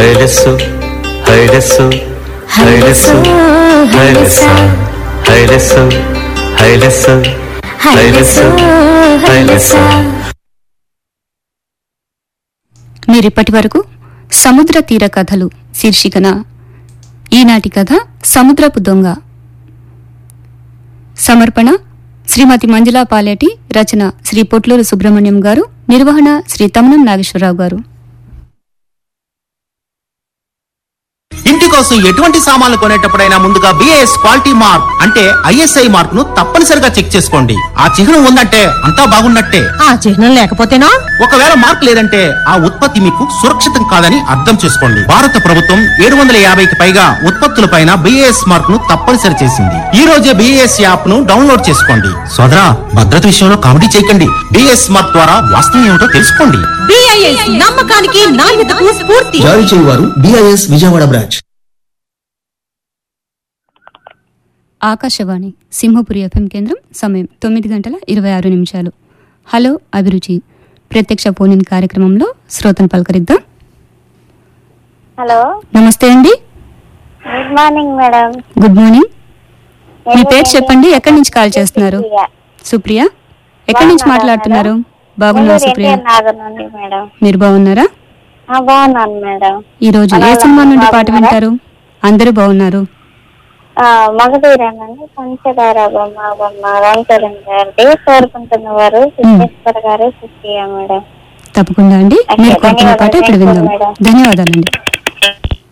హైలెస్సు హైలెస్సు హైలెస్సు హైలెస్స హైలెస్సు హైలెస్సు హైలెస్సు హైలెస్స మీరిప్పటి వరకు సముద్ర తీర కథలు శీర్షికన ఈనాటి కథ సముద్రపు దొంగ సమర్పణ శ్రీమతి మంజులా పాలేటి రచన శ్రీ పొట్లూరు సుబ్రహ్మణ్యం గారు నిర్వహణ శ్రీ తమనం నాగేశ్వరరావు గారు ఇంటి కోసం ఎటువంటి సామాన్లు కొనేటప్పుడైనా ముందుగా బిఏఎస్ క్వాలిటీ మార్క్ అంటే ఐఎస్ఐ మార్క్ ను తప్పనిసరిగా చెక్ చేసుకోండి ఆ చిహ్నం ఉందంటే అంతా బాగున్నట్టే ఆ చిహ్నం లేకపోతేనా ఒకవేళ మార్క్ లేదంటే ఆ ఉత్పత్తి మీకు సురక్షితం కాదని అర్థం చేసుకోండి భారత ప్రభుత్వం ఏడు వందల యాభైకి పైగా ఉత్పత్తులపైన బిఏఎస్ మార్క్ ను తప్పనిసరి చేసింది ఈ రోజే బిఏఎస్ యాప్ ను డౌన్లోడ్ చేసుకోండి సోదరా భద్రత విషయంలో కామెడీ చేయకండి బిఏఎస్ మార్క్ ద్వారా వాస్తవం ఏమిటో తెలుసుకోండి బిఐఎస్ నమ్మకానికి నాణ్యతకు స్ఫూర్తి జారీ చేయువారు BIS Vijayawada branch Akashvani Simhapuri FM కేంద్రం సమయం తొమ్మిది గంటల ఇరవై ఆరు నిమిషాలు హలో అభిరుచి ప్రత్యక్ష ఫోన్ ఇన్ కార్యక్రమంలో శ్రోతను పలకరిద్దాం హలో నమస్తే అండి good morning madam good morning మీ పేరు చెప్పండి ఎక్కడి నుంచి కాల్ చేస్తున్నారు సుప్రియ. సుప్రియ ఎక్కడి నుంచి బాగున్నారా మాట్లాడుతున్నారు మేడం? బాగున్నా నెల్లూరు సుప్రియ ఎన్టీఆర్ నగర్ నుండి మేడం మీరు బాగున్నారా ఆ, బాగున్నాను మేడం ఈ రోజు ఏ అలా సినిమా నుండి పాట బాగున్నారా? వింటారు అందరూ బాగున్నారు ఆ, మగధీరేనండి పంచదార బొమ్మ బొమ్మ రామచరణ్ గారిది కోరుకుంటున్న వారు సిద్ధేశ్వర్ గారు సుప్రియ మేడం తప్పకుండా అండి మీరు ఓకే, కోరుకున్న పాట ఇప్పుడు ధన్యవాదాలు. విందాం మేడం. ధన్యవాదాలండి